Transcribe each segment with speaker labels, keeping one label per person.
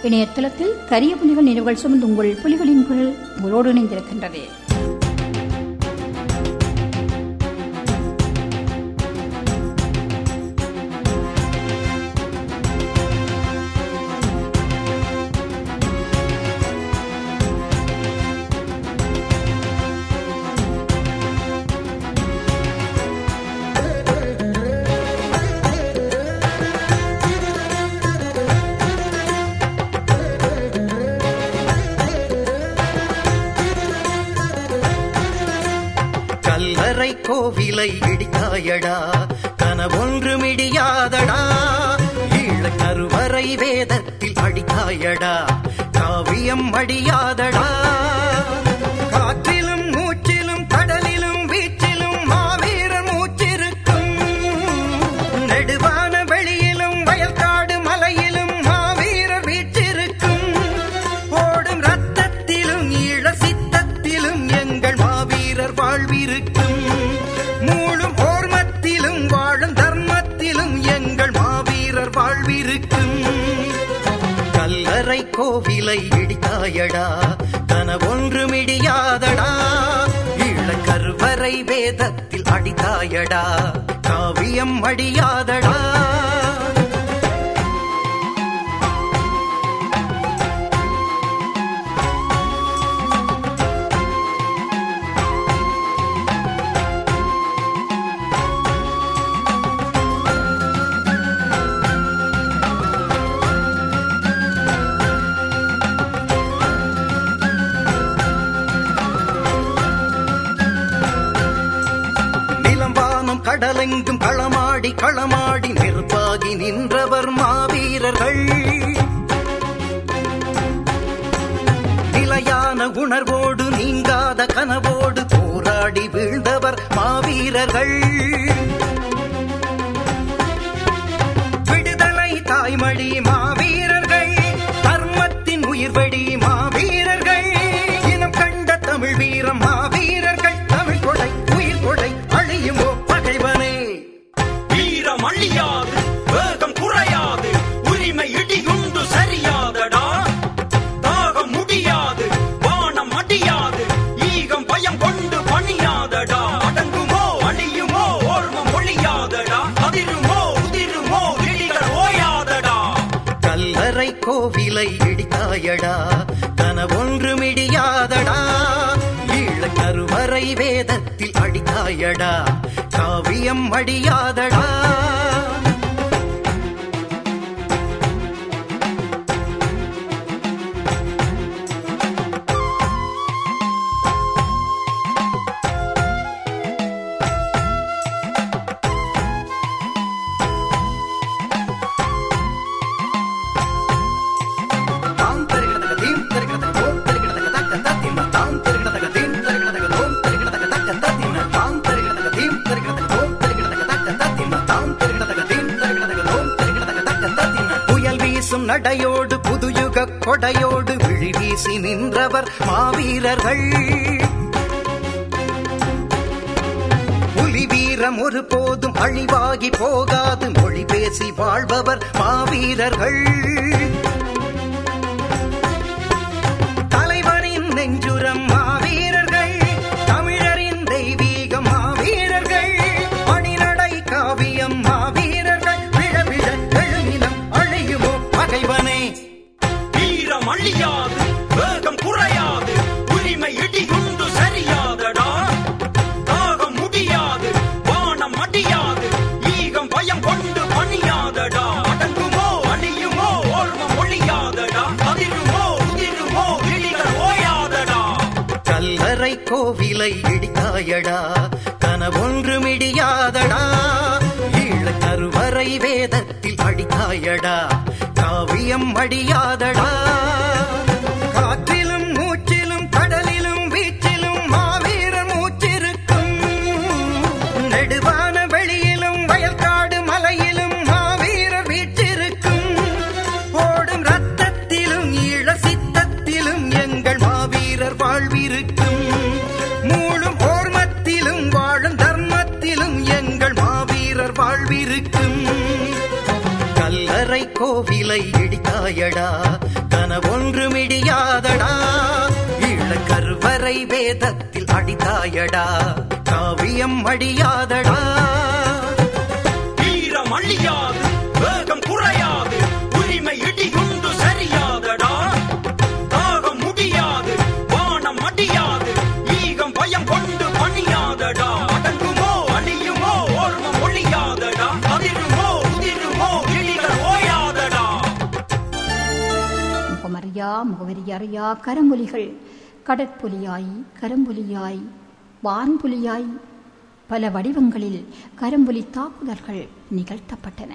Speaker 1: இணையதளத்தில் கரிய புலிகள் நினைவுகள் சுமந்து உங்கள் புலிகளின் குரல் உங்களோடு இணைந்திருக்கின்றது
Speaker 2: கல்லறை கோவிலை இடித்தாயடா கனவொன்று மிடியாதடா ஈழ கருவறை வேதத்தில் அடித்தாயடா காவியம் அடியாதடா காற்றிலும் மூச்சிலும் கடலிலும் வீச்சிலும் மாவீரர் மூச்சிருக்கும் நெடுவான வெளியிலும் வயல்காடு மலையிலும் மாவீரர் வீற்றிருக்கும் ஓடும் ரத்தத்திலும் ஈழ சித்தத்திலும் எங்கள் மாவீரர் வாழ்விருக்கும் மூழும் ஓர்மத்திலும் வாழும் தர்மத்திலும் எங்கள் மாவீரர் வாழ்விருக்கும் கல்லறை கோவிலை இடித்தாயடா கனவொன்று மிடியாதடா ஈழ கருவறை வேதத்தில் அடித்தாயடா காவியம் அடியாதடா நிலம்பானம் கடலெங்கும் களமாடி களமாடி நெருப்பாகி நின்றவர் மாவீரர்கள் நிலையான உணர்வோடு நீங்காத கனவோடு போராடி வீழ்ந்தவர் மாவீரர்கள் விடுதலை தாய்மொழி மாவீரர்கள் தர்மத்தின் உயிர்வடி மாவீரர்கள் இனம் கண்ட தமிழ் வீரம் மாவீரர்கள் தமிழ் கொடை உயிர் கொடை அழியுமோ பகைவனே
Speaker 3: வீரம் அழியாது வேகம் குறையாது உரிமை இடியுண்டு சரியாதடா தாகம் முடியாது வானம் அடியாது ஈகம் பயம் கொண்டு பணியாதடா அடங்குமோ அழியுமோ ஓர்மம் ஒழியாதடா அதிருமோ உதிருமோ இடிகள் ஓயாதடா
Speaker 2: கல்லறை கோவிலை இடித்தாயடா கனவொன்று மிடியாதடா ஈழ கருவறை வேதத்தில் அடித்தாயடா காவியம் அடியாதடா தாம் தருகிறதக தீம் தருகிறதக தோம் தருகிறதக தக்க தத்தின தாம் தருகிறதக தீம் தருகிறதக தோம் தருகிறதக தக்க தத்தின தாம் தருகிறதக தீம் தருகிறதக தோம் தருகிறதக தக்க தத்தின தாம் தருகிறதக தீம் தருகிறதக தோம் தருகிறதக தக்க தத்தின புயல் வீசும் நடையோடு புதுயுக கொடையோடு விழி வீசி நின்றவர் மாவீரர்கள் புலி வீரம் ஒரு போதும் அழிவாகி போகாது மொழி பேசி வாழ்பவர் மாவீரர்கள் தலைவரின் நெஞ்சுரம் மாவீரர்கள் தமிழரின் தெய்வீக மாவீரர்கள் அணிநடை காவியம் மாவீரர்கள் விழ விழ எழுமினம் அழியுமோ பகைவனே
Speaker 3: வீரம் அழியாது வேகம் குறையாது உரிமை இடியுண்டு சரியாதடா தாகம் முடியாது வானம் அடியாது ஈகம் பயம் கொண்டு பணியாதடா அடங்குமோ அழியுமோ ஓர்மம் ஒழியாதடா அதிருமோ உதிருமோ இடிகள் ஓயாதடா
Speaker 2: கல்லறை கோவிலை இடித்தாயடா கனவொன்று மிடியாதடா ஈழ கருவறை வேதத்தில் அடித்தாயடா காவியம் அடியாதடா காற்றிலும் மூச்சிலும் கடலிலும் வீச்சிலும் மாவீரர் மூச்சிருக்கும் நெடுவான வெளியிலும் வயல்காடு மலையிலும் மாவீரர் வீற்றிருக்கும் ஓடும் ரத்தத்திலும் ஈழ சித்தத்திலும் எங்கள் மாவீரர் வாழ்விருக்கும் மூழும் ஓர்மத்திலும் வாழும் தர்மத்திலும் எங்கள் மாவீரர் வாழ்விருக்கும் கல்லறை கோவிலை கல்லை இடித்தாயடா கனவொன்று மிடியாதடா இளக்கருவறை வேதத்தில் அடித்தாயடா காவியம் அடியாதடா
Speaker 3: வீரம் அழியாது வேகம் குறையாது உரிமை இடியுண்டு சரியாதடா தாகம் முடியாது வானம் அடியாது ஈகம் பயம் கொண்டு பணியாதடா அடங்குமோ அழியுமோ ஓர்மம் ஒழியாதடா அதிருமோ உதிருமோ இழிகள் ஓயாதடா
Speaker 1: முகமறியா முகவரி அறியா கரம்புலிகள் கடற்புலியாய் கரம்புலியாய் வான்புலியாய் பல வடிவங்களில் கரம்புலி தாக்குதல்கள் நிகழ்த்தப்பட்டன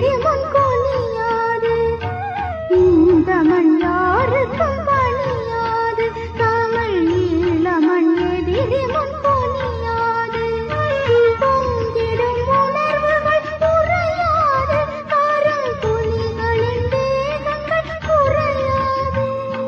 Speaker 4: எதிரி முன் கோலியாது இந்த மண் யாருக்கும் பணியாது தமிழ் ஈழ மண் எதிரி முன் கோலியாது பொங்கிடும் உணர்வுகள் குறையாது கரும் புலிகளின் வேகங்கள் குறையாது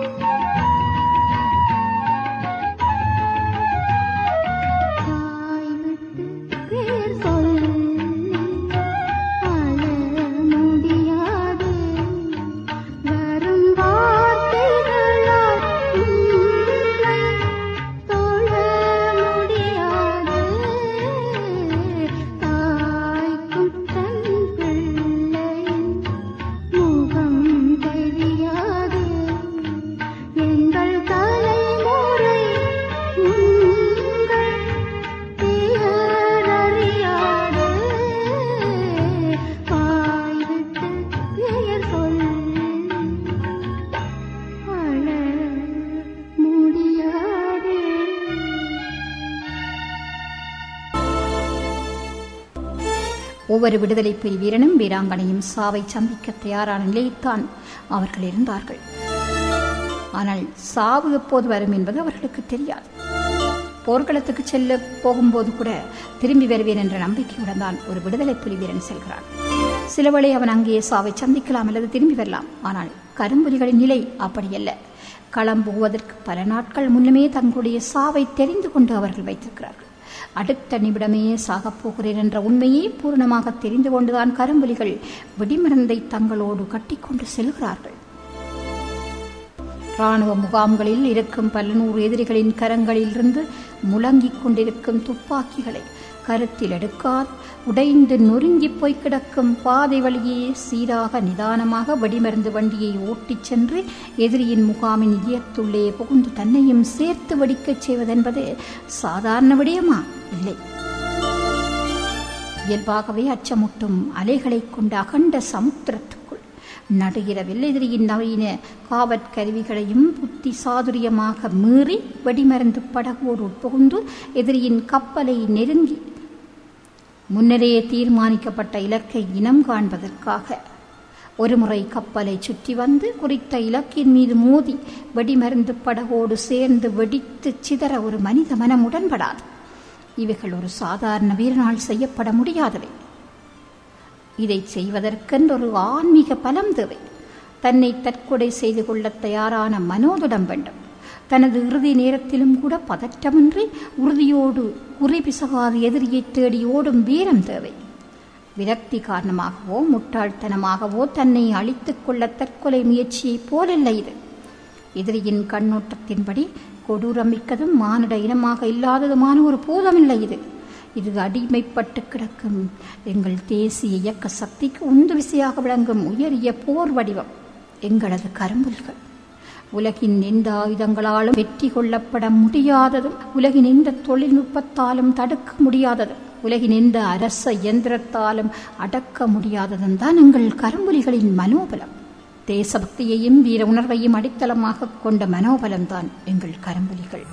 Speaker 4: தாய் விட்டு பேர் சொல்லி அழ முடியாது வரும் வார்த்தைகளால் உன்னை தொழ முடியாது தாய்க்கும் தன் பிள்ளையின் முகம் தெரியாது எங்கள் தலைமுறை உங்கள் பெயரறியாது வாய் விட்டு பெயர் சொல் அழ முடியாது
Speaker 1: ஒவ்வொரு விடுதலை புலி வீரனும் வீராங்கனையும் சாவை சந்திக்க தயாரான நிலையில்தான் அவர்கள் இருந்தார்கள் ஆனால் சாவு எப்போது வரும் என்பது அவர்களுக்கு தெரியாது போர்க்களத்துக்கு செல்ல போகும்போது கூட திரும்பி வருவேன் என்ற நம்பிக்கையுடன் தான் ஒரு விடுதலை புலி வீரன் செல்கிறான் சிலவேளை அவன் அங்கே சாவை சந்திக்கலாம் அல்லது திரும்பி வரலாம் ஆனால் கரும்புலிகளின் நிலை அப்படியல்ல களம் புகுவதற்கு பல நாட்கள் முன்னமே தங்களுடைய சாவை தெரிந்து கொண்டு அவர்கள் வைத்திருக்கிறார்கள் அடுத்த நிமிடமே சாகப் போகிறேன் என்ற உண்மையை பூரணமாக தெரிந்து கொண்டுதான் கரும்புலிகள் வெடிமருந்தை தங்களோடு கட்டிக்கொண்டு செல்கிறார்கள் ராணுவ முகாம்களில் இருக்கும் பல நூறு எதிரிகளின் கரங்களிலிருந்து முழங்கிக் கொண்டிருக்கும் துப்பாக்கிகளை கருத்தில் எடுக்காது உடைந்து நொறுங்கிப் போய் கிடக்கும் பாதை வழியே சீராக நிதானமாக வெடிமருந்து வண்டியை ஓட்டிச் சென்று எதிரியின் முகாமின் இதயத்துள்ளே புகுந்து தன்னையும் சேர்த்து வெடிக்கச் செய்வதென்பது சாதாரண விடயமா இல்லை இயல்பாகவே அச்சமூட்டும் அலைகளைக் கொண்ட அகண்ட சமுத்திரத்துக்குள் நடுகிறவில் எதிரியின் நவீன காவற்கருவிகளையும் புத்தி சாதுரியமாக மீறி வெடிமருந்து படகோடு உட்புகுந்து எதிரியின் கப்பலை நெருங்கி முன்னரே தீர்மானிக்கப்பட்ட இலக்கை இனம் காண்பதற்காக ஒருமுறை கப்பலை சுற்றி வந்து குறித்த இலக்கின் மீது மோதி வெடிமருந்து படகோடு சேர்ந்து வெடித்து சிதற ஒரு மனித மனம் உடன்படாது இவைகள் ஒரு சாதாரண வீரனால் செய்யப்பட முடியாதவை இதை செய்வதற்கென்றொரு ஆன்மீக பலம் தேவை தன்னை தற்கொலை செய்து கொள்ள தயாரான மனோதிடம் வேண்டும் தனது இறுதி நேரத்திலும் கூட பதற்றமின்றி உறுதியோடு குறி பிசகாது எதிரியை தேடி ஓடும் வீரம் தேவை விரக்தி காரணமாகவோ முட்டாள்தனமாகவோ தன்னை அழித்துக் கொள்ள தற்கொலை முயற்சியைப் போலல்ல இது எதிரியின் கண்ணோட்டத்தின்படி கொடூரமிக்கதும் மானிட இனமாக இல்லாததுமான ஒரு பூதமில்லை இது இது அடிமைப்பட்டு கிடக்கும் எங்கள் தேசிய இயக்க சக்திக்கு உந்து விசையாக விளங்கும் உயரிய போர் வடிவம் எங்களது கரும்புல்கள் உலகின் எந்த ஆயுதங்களாலும் வெற்றி கொள்ளப்பட முடியாததும் உலகின் எந்த தொழில்நுட்பத்தாலும் தடுக்க முடியாததும் உலகின் எந்த அரச இயந்திரத்தாலும் அடக்க முடியாததும் தான் எங்கள் கரும்புலிகளின் மனோபலம் தேசபக்தியையும் வீர உணர்வையும் அடித்தளமாக கொண்ட மனோபலம்தான் எங்கள் கரும்புலிகள்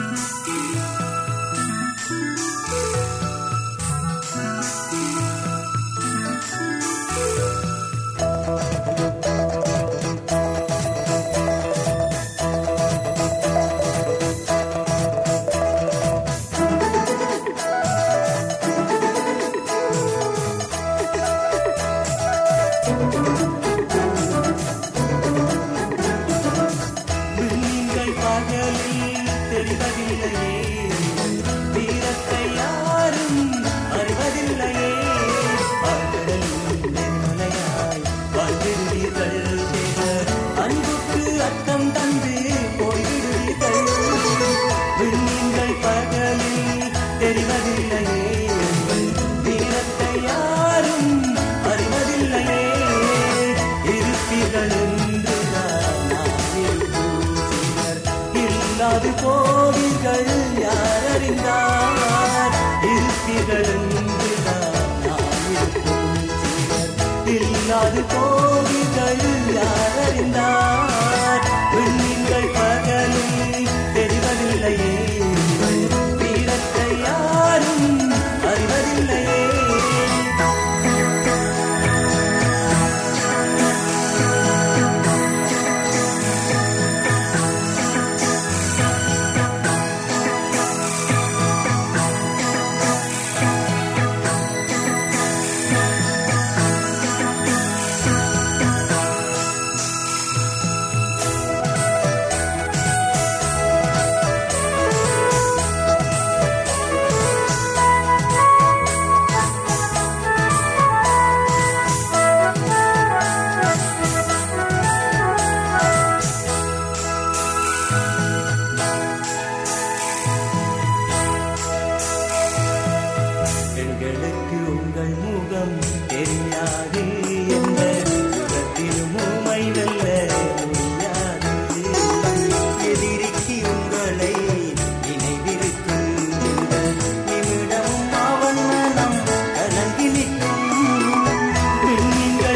Speaker 5: விண்மீன்கள் பகலில் தெரிவதில்லையே வீரத்தை யாரும் அறிவதில்லையே ஆழ்கடலில் நெருமலையாய் வாழ்விடுவீர்கள் சிலர் அன்புக்கு அர்த்தம் தந்து போய்விடுவீர்கள் விண்மீன்கள் பகலில் தெரிவதில்லையே வீரத்தை யாரும் அறிவதில்லையே இருப்பீர்கள் என்றுதான் நான் இருக்கும் சிலர் இல்லாது போவீர்கள் யார் அறிந்தார் இருப்பீர்கள் என்றுதான் நான் இருக்கும் சிலர் இல்லாது போவீர்கள் யார் அறிந்தார் விண்மீன்கள் பகலில் தெரிவதில்லையே வீரத்தை யாரும் அறிவதில்லையே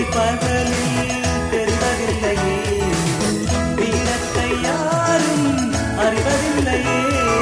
Speaker 5: பகலில் தெரிவதில்லையே வீரத்தை யாரும் அறிவதில்லையே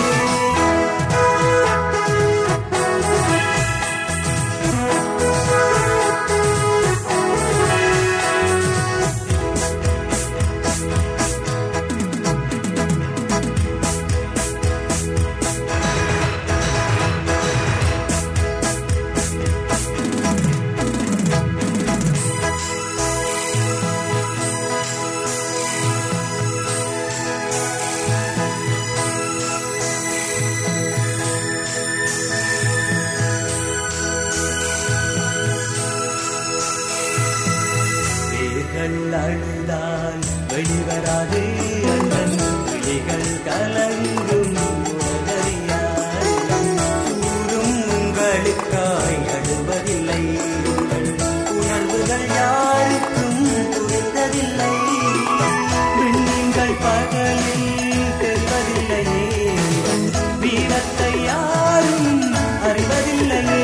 Speaker 5: வேர்கள் அழுதால் வெளிவராது அண்ணன் விழிகள் கலங்கும் உலகறியாய். ஊரும் உங்களுக்காய் அழுவதில்லை உங்கள் உணர்வுகள் யாருக்கும் புரிந்ததில்லை விண்மீன்கள் பகலில் தெரிவதில்லையே வீரத்தை யாரும் அறிவதில்லையே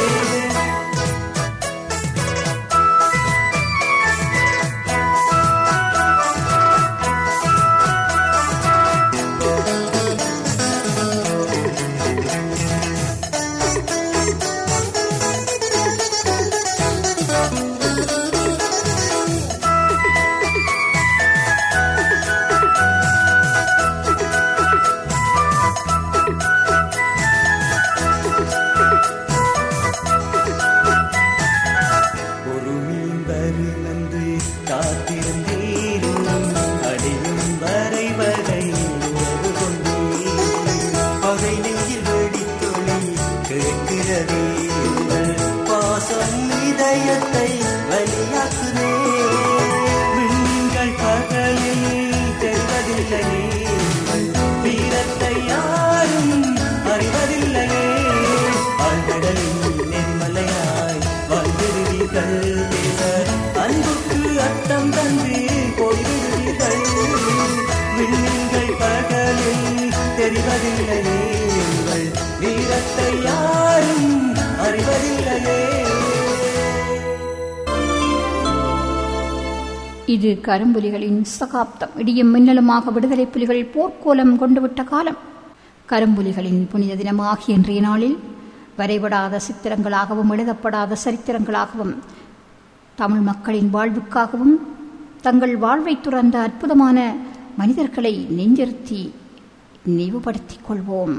Speaker 5: ஒரு மீன் வரும் என்று காத்திருந்தீரும் அடியும் வரை வரை உறவு கொண்டீர் பகை நெஞ்சில் வெடித்தொளி கேட்கிறதே உங்கள் பாசம் இதயத்தை வலியாக்குதே விண்மீன்கள் பகலில் தெரிவதில்லையே வீரத்தை யாரும் அறிவதில்லையே ஆழ்கடலில் நெறிமலையாய் வாழ்ந்திருவீர்கள் தேவர் அன்புக்கு அர்த்தம் தந்து போய்விடுவீர்கள் விண்மீன்கள் பகலில் தெரிவதில்லையே உங்கள் வீரத்தை யாரும் அறிவதில்லையே
Speaker 1: இது கரும்புலிகளின் சகாப்தம் இடியும் மின்னலுமாக விடுதலை புலிகள் போர்க்கோலம் கொண்டுவிட்ட காலம் கரும்புலிகளின் புனித தினமாகிய இன்றைய நாளில் வரைபடாத சித்திரங்களாகவும் எழுதப்படாத சரித்திரங்களாகவும் தமிழ் மக்களின் வாழ்வுக்காகவும் தங்கள் வாழ்வை துறந்த அற்புதமான மனிதர்களை நெஞ்சிருத்தி நினைவுபடுத்திக் கொள்வோம்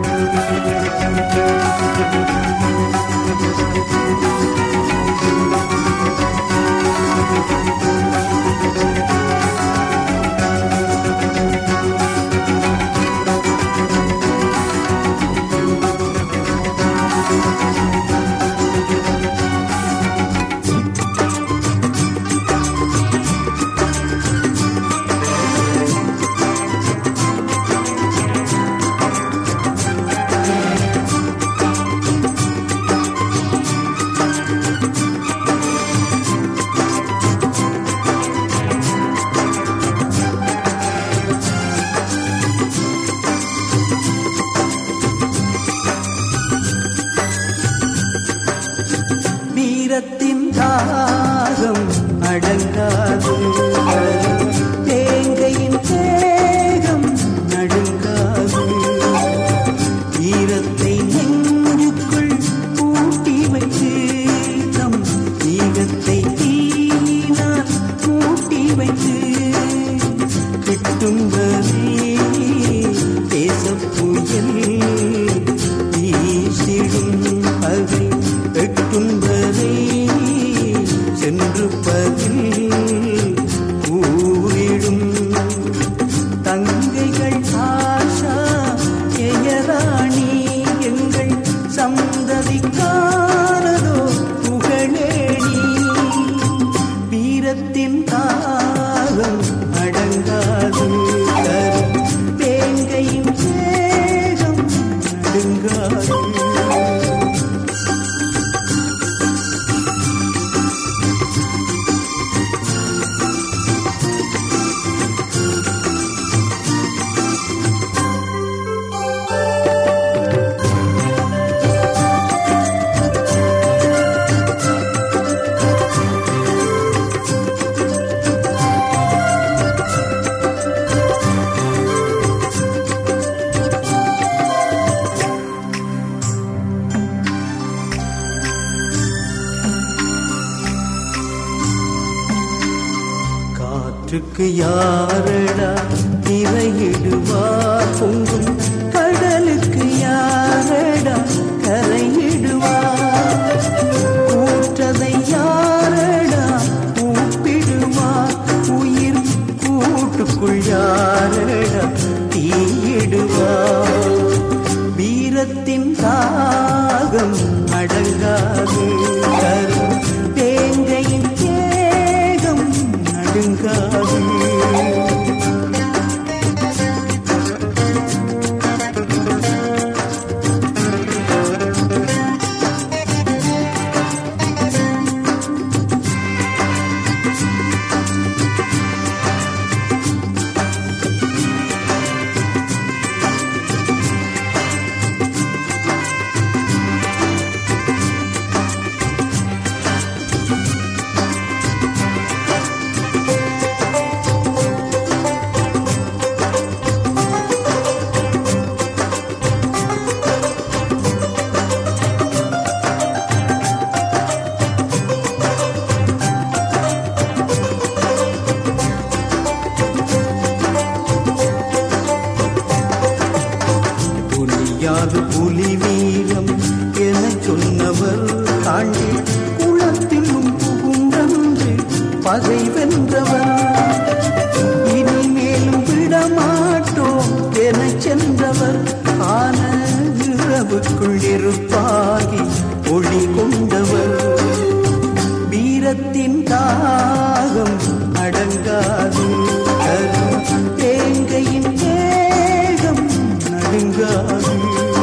Speaker 5: வீரத்தின் தாகம் அடங்காது தேங்கையின் தேகம் நடுங்காது வீரத்தை நெஞ்சுக்குள் பூட்டி வைத்து தம் ஈகத்தை தீனால் மூட்டி வைத்து கிட்டும் வரை தேசப் புயல் வீசிடும் பகை எட்டும் வரை சென்று பதில் கூறிடும் தங்கைகள் ஆஷா ஜெயராணி எங்கள் சந்ததிக்கானதோ புகழேணி வீரத்தின் தாகம் அடங்காது தரும் தேங்கையின் சேகம் நடுங்காது ஊற்றுக்கு யாரடா இறையிடுவார் பொங்கும் கடலுக்கு யாரடா கரையிடுவார் ஊற்றதை யாரடா கூப்பிடுவார் உயிர் கூட்டுக்குள் யாரடா தீயிடுவார் வீரத்தின் தாகம் அடங்காது கரும் தேங்கையின் தேகம் நடுங்காது புலியாது புலி வீரம் என சொன்னவர் தாண்டி குளத்திலும் புகுந்தன்று பகை வென்றவர் இனிமேலும் விடமாட்டோம் என சென்றவர் ஆன இரவுக்குள் இருப்பாகி ஒளி கொண்டவர் வீரத்தின் தாகம் அடங்காது கரும் தேங்கையின் தேகம் நடுங்காது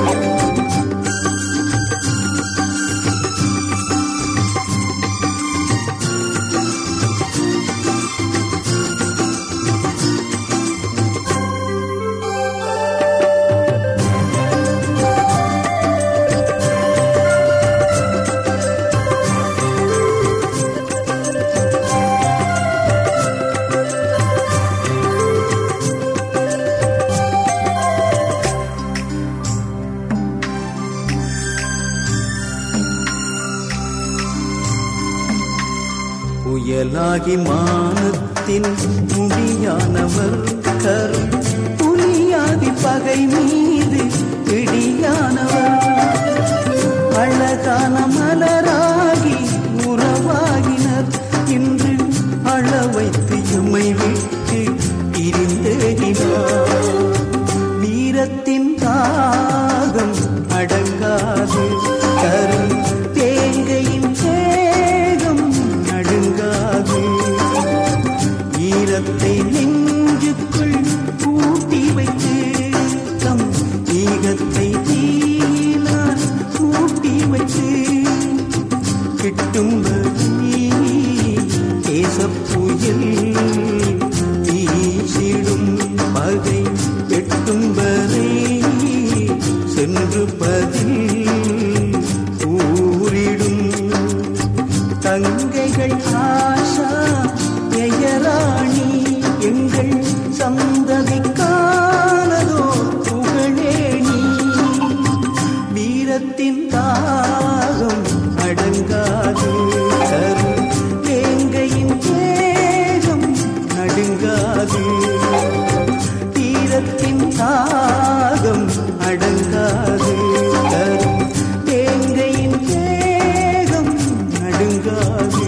Speaker 5: புயலாகி மானத்தின் முடியானவர் கரும் புலியாதி பகை மீது பிடியானவர் அழகான மலராகி உறவாகினர் இன்று அழ வைத்து எம்மை விட்டு இருந்தேகினார் வீரத்தின் தாகம் அடங்காது கரும் தேங்கையின் தேகம் நடுங்காது ஈரத்தை நெஞ்சுக்குள் பூட்டி வைத்து தம் ஈகத்தை தீனால் கூட்டி வைத்து கிட்டும் தேசப்புயல் வீசிடும் பகை எட்டும் வரை சென்று பதில் கூறிடும் தங்கைகள் ஆஷா ஜெயராணி எங்கள் சந்ததிக்கானதோ புகழேணி வீரத்தின் தாகம் அடங்காது கரும் தேங்கையின் தேகம் நடுங்காது தீரத்தின் தாகம் அடங்காது கரும் தேங்கையின் தேகம் நடுங்காது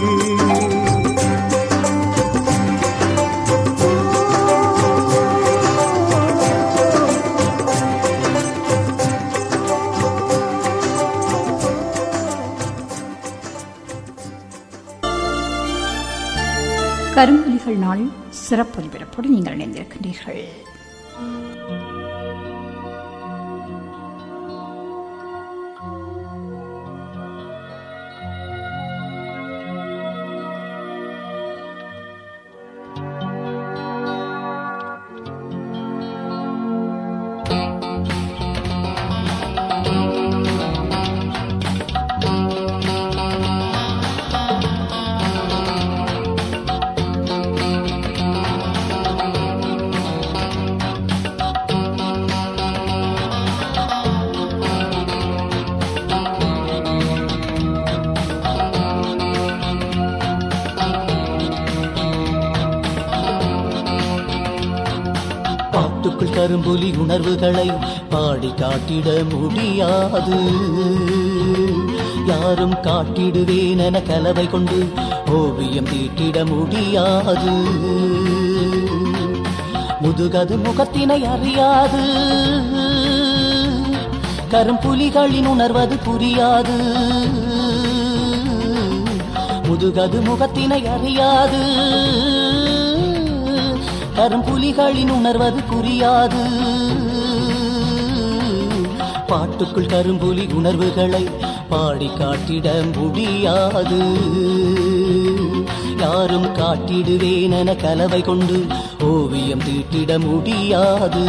Speaker 1: கரும்புலிகள் நாள் சிறப்பு ஒலிபரப்போடு நீங்கள் இணைந்திருக்கின்றீர்கள்
Speaker 4: ஆ
Speaker 5: பாட்டுக்குள் கரும்புலி உணர்வுகளை பாடி காட்டிட முடியாது யாரும் காட்டிடுவேன் என கலவை கொண்டு ஓவியம் தீட்டிட முடியாது முதுகது முகத்தினை அறியாது கரும்புலிகளின் உணர்வது புரியாது முதுகது முகத்தினை அறியாது கரும்புலிகளின் உணர்வது புரியாது பாட்டுக்குள் கரும்புலி உணர்வுகளை பாடி காட்டிட முடியாது யாரும் காட்டிடுவேன் என கலவை கொண்டு ஓவியம் தீட்டிட முடியாது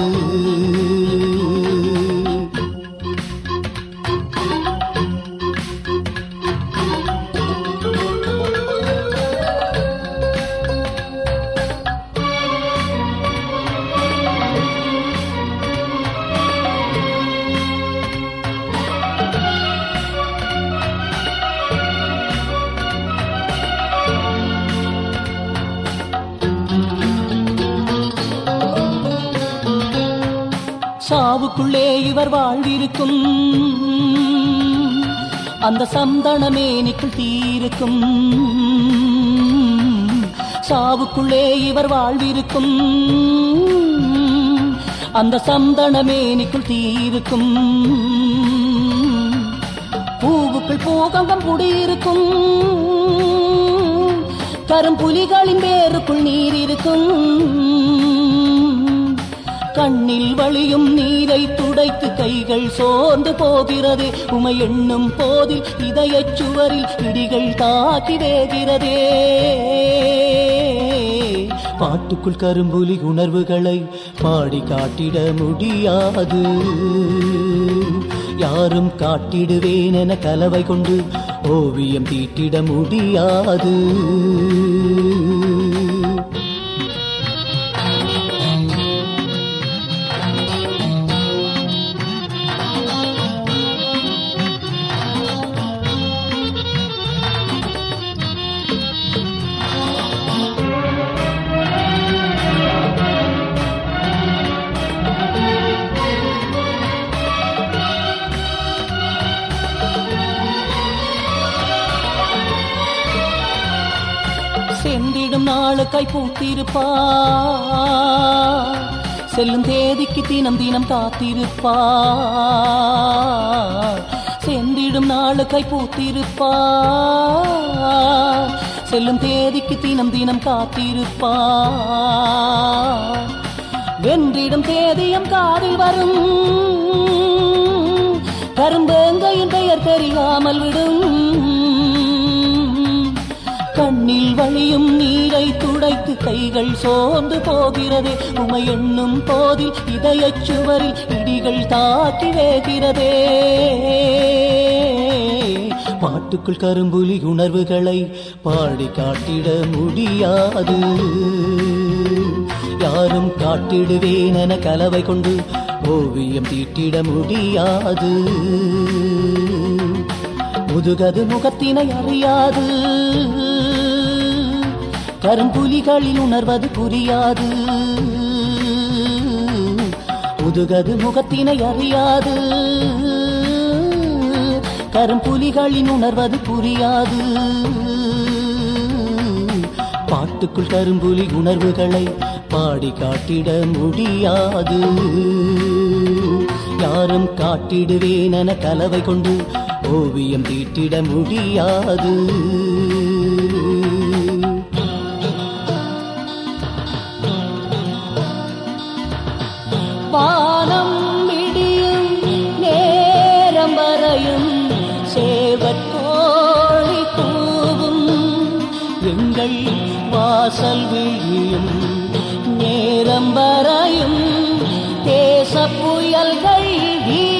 Speaker 5: சாவுக்குள்ளே இவர் வாழ்விருக்கும் அந்த சந்தனமேனிக்குள் தீருக்கும் சாவுக்குள்ளே இவர் வாழ்விருக்கும் அந்த சந்தனமேனிக்குள் தீருக்கும் பூவுக்குள் பூகம்பம் குடியிருக்கும் கரும்புலிகளின் வேருக்குள் நீர் இருக்கும் கண்ணில் வழியும் நீரை துடைத்து கைகள் சோர்ந்து போகிறது உமை எண்ணும் போதில் இதயச் சுவரில் இடிகள் தாக்கி வேகிறதே பாட்டுக்குள் கரும்புலி உணர்வுகளை பாடி காட்டிட முடியாது யாரும் காட்டிடுவேன் என கலவை கொண்டு ஓவியம் தீட்டிட முடியாது சென்றிடும் நாளுக்காய் பூத்திருப்பா செல்லும் தேதிக்கு தினம் தினம் காத்திருப்பா சென்றிடும் நாளுக்காய் பூத்திருப்பா செல்லும் தேதிக்கு தினம் தினம் காத்திருப்பா வென்றிடும் தேதியம் காதில் வரும் கரும்பேங்கையின் பெயர் தெரியாமல் விடும் கண்ணில் வழியும் நீரை துடைத்து கைகள் சோர்ந்து போகிறதே உமை எண்ணும் போதில் இதயச் சுவரில் இடிகள் தாக்கி வேகிறதே பாட்டுக்குள் கரும்புலி உணர்வுகளை பாடி காட்டிட முடியாது யாரும் காட்டிடுவேன் என கலவை கொண்டு ஓவியம் தீட்டிட முடியாது முதுகது முகத்தினை அறியாது கரும்புலிகளில் உணர்வது புரியாது முதுகது முகத்தினை அறியாது கரும்புலிகளின் உணர்வது புரியாது பாட்டுக்குள் கரும்புலி உணர்வுகளை பாடி காட்டிட முடியாது யாரும் காட்டிடுவேன் என கலவை கொண்டு ஓவியம் தீட்டிட முடியாது வானம் விடியும் நேரம் வரையும் சேவற்கோழி கூவும் எங்கள் வாசல் விழியும் நேரம் வரையும் தேச புயல்கள் வீசும்